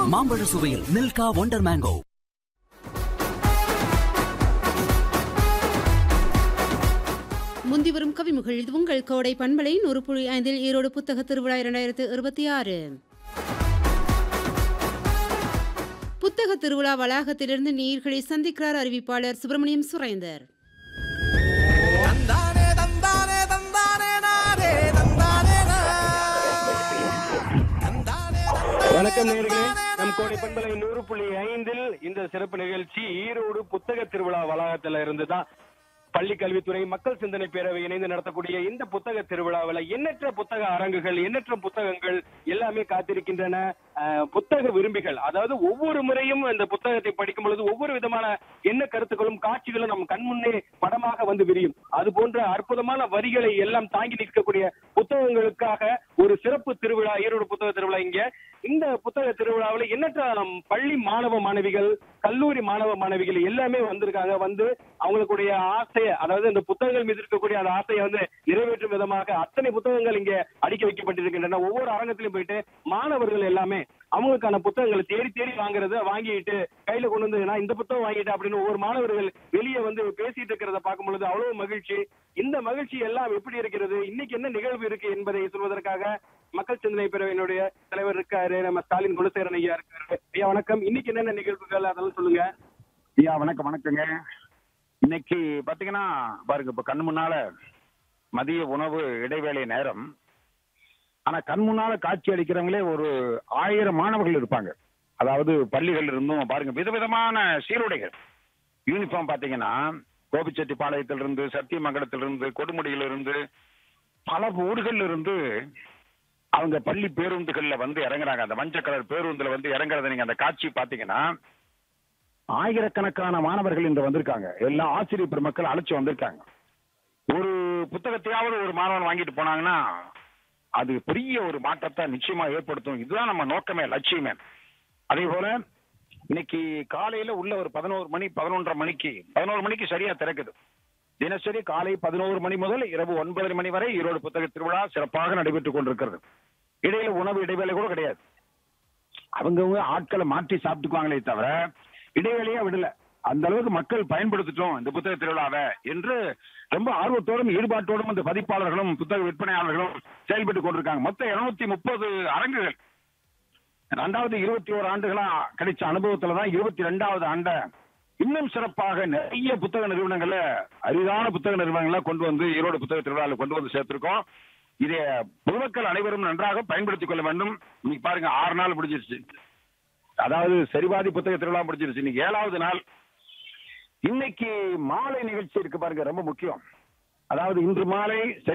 மாம்பழ சுவையில் Milkha wonder mango முந்தி வரும் கவிமுகள் இது உங்கள் கோடை பண்பலை நூறு புள்ளி ஐந்தில் ஈரோடு புத்தக திருவிழா இரண்டாயிரத்து இருபத்தி ஆறு புத்தக திருவிழா வளாகத்திலிருந்து நீர்களை சந்திக்கிறார் அறிவிப்பாளர் சுப்பிரமணியம் சுரேந்தர் தந்தானே தந்தானே தந்தானே நானே தந்தானே தந்தானே வணக்கம் நேர்களே நம் கோடை பண்பலை நூறு புள்ளி ஐந்தில் இந்த சிறப்பு நிகழ்ச்சி ஈரோடு புத்தக திருவிழா வளாகத்துல இருந்து தான் பள்ளி கல்வித்துறை மக்கள் சிந்தனை பேரவை இணைந்து நடத்தக்கூடிய இந்த புத்தக திருவிழாவில் எண்ணற்ற புத்தக அரங்குகள் எண்ணற்ற புத்தகங்கள் எல்லாமே காத்திருக்கின்றன அஹ், புத்தக விரும்பிகள் அதாவது ஒவ்வொரு முறையும் இந்த புத்தகத்தை படிக்கும் பொழுது ஒவ்வொரு விதமான எண்ண கருத்துக்களும் காட்சிகளும் நம் கண்முன்னே படமாக வந்து விரியும் அது போன்ற அற்புதமான வரிகளை எல்லாம் தாங்கி நிற்கக்கூடிய புத்தகங்களுக்காக ஒரு சிறப்பு திருவிழா ஈரோடு புத்தக திருவிழா இங்க இந்த புத்தக திருவிழாவில் எண்ணற்ற நம் பள்ளி மாணவ மாணவிகள் கல்லூரி மாணவ மாணவிகள் எல்லாமே வந்திருக்காங்க வந்து அவங்களுடைய ஆசையை அதாவது இந்த புத்தகங்கள் மீது இருக்கக்கூடிய அந்த ஆசையை வந்து நிறைவேற்றும் விதமாக அத்தனை புத்தகங்கள் இங்க அடுக்கி வைக்கப்பட்டிருக்கின்றன ஒவ்வொரு அரங்கத்திலும் போயிட்டு மாணவர்கள் எல்லாமே அவங்களுக்கான புத்தகங்களை தேடி தேடி வாங்குறத வாங்கிட்டு கையில கொண்டு வந்து நான் இந்த புத்தகம் வாங்கிட்டேன் அப்படின்னு ஒவ்வொரு மாணவர்கள் வெளியே வந்து பேசிட்டு இருக்கிறத பார்க்கும் பொழுது அவ்வளவு மகிழ்ச்சி இந்த மகிழ்ச்சி எல்லாம் எப்படி இருக்கிறது இன்னைக்கு என்ன நிகழ்வு இருக்கு என்பதை சொல்வதற்காக மக்கள் சிந்தனை பேரவையினுடைய தலைவர் இருக்காரு நம்ம ஸ்டாலின் குணசேகரன் ஐயா இருக்காரு ஐயா வணக்கம் இன்னைக்கு என்னென்ன நிகழ்வுகள் அதெல்லாம் சொல்லுங்க ஐயா வணக்கம் வணக்கங்க இன்னைக்கு பாத்தீங்கன்னா பாருங்க இப்ப கண் முன்னால மதிய உணவு இடைவேளை நேரம் ஆனா கண் முன்னால காட்சி அளிக்கிறவங்களே ஒரு ஆயிரம் மாணவர்கள் இருப்பாங்க அதாவது பள்ளிகள் இருந்தும் பாருங்க விதவிதமான சீருடைகள் யூனிஃபார்ம் பாத்தீங்கன்னா கோபிச்செட்டிப்பாளையத்திலிருந்து சத்தியமங்கலத்திலிருந்து கொடுமுடியிலிருந்து பல ஊர்கள்ல இருந்து அவங்க பள்ளி பேருந்துகள்ல வந்து இறங்குறாங்க அந்த மஞ்சள் கலர் பேருந்துல வந்து இறங்குறத நீங்க அந்த காட்சி பாத்தீங்கன்னா ஆயிரக்கணக்கான மாணவர்கள் இன்று வந்திருக்காங்க எல்லா ஆசிரியர் பெருமக்கள் அழைச்சு வந்திருக்காங்க ஒரு புத்தகத்தையாவது ஒரு மாணவன் வாங்கிட்டு போனாங்கன்னா அது பெரிய ஒரு மாற்றத்தை நிச்சயமா ஏற்படுத்தும் இதுதான் நம்ம நோக்கமே லட்சியமே அதே போல இன்னைக்கு காலையில உள்ள ஒரு பதினோரு மணி பதினொன்றரை மணிக்கு பதினோரு மணிக்கு சரியா திறக்குது தினசரி காலை பதினோரு மணி முதல் இரவு ஒன்பதரை மணி வரை ஈரோடு புத்தக திருவிழா சிறப்பாக நடைபெற்றுக் கொண்டிருக்கிறது இடையில உணவு இடைவேளை கூட கிடையாது அவங்கவுங்க ஆட்களை மாற்றி சாப்பிட்டுக்குவாங்களே தவிர இடைவேளையா விடல அந்த அளவுக்கு மக்கள் பயன்படுத்திட்டோம் இந்த புத்தக திருவிழாவை என்று ரொம்ப ஆர்வத்தோடும் ஈடுபாட்டோடும் இந்த பதிப்பாளர்களும் புத்தக விற்பனையாளர்களும் செயல்பட்டு கொண்டிருக்காங்க மொத்தம் இருநூத்தி முப்பது அரங்குகள் ரெண்டாவது இருபத்தி ஓரு ஆண்டுகளா கிடைச்ச அனுபவத்துல தான் இருபத்தி ரெண்டாவது ஆண்ட இன்னும் சிறப்பாக நிறைய புத்தக நிறுவனங்கள்ல அரிதான புத்தக நிறுவனங்களை கொண்டு வந்து ஈரோடு புத்தக திருவிழாவில் கொண்டு வந்து சேர்த்திருக்கோம் இதை பொதுமக்கள் அனைவரும் நன்றாக பயன்படுத்திக் கொள்ள வேண்டும் இன்னைக்கு பாருங்க ஆறு நாள் முடிஞ்சிருச்சு அதாவது சரிபாதி புத்தக திருவிழா முடிஞ்சிருச்சு இன்னைக்கு ஏழாவது நாள் இன்னைக்கு மாலை நிகழ்ச்சி இருக்கு பாருங்க ரொம்ப முக்கியம் அதாவது இன்று மாலை சரி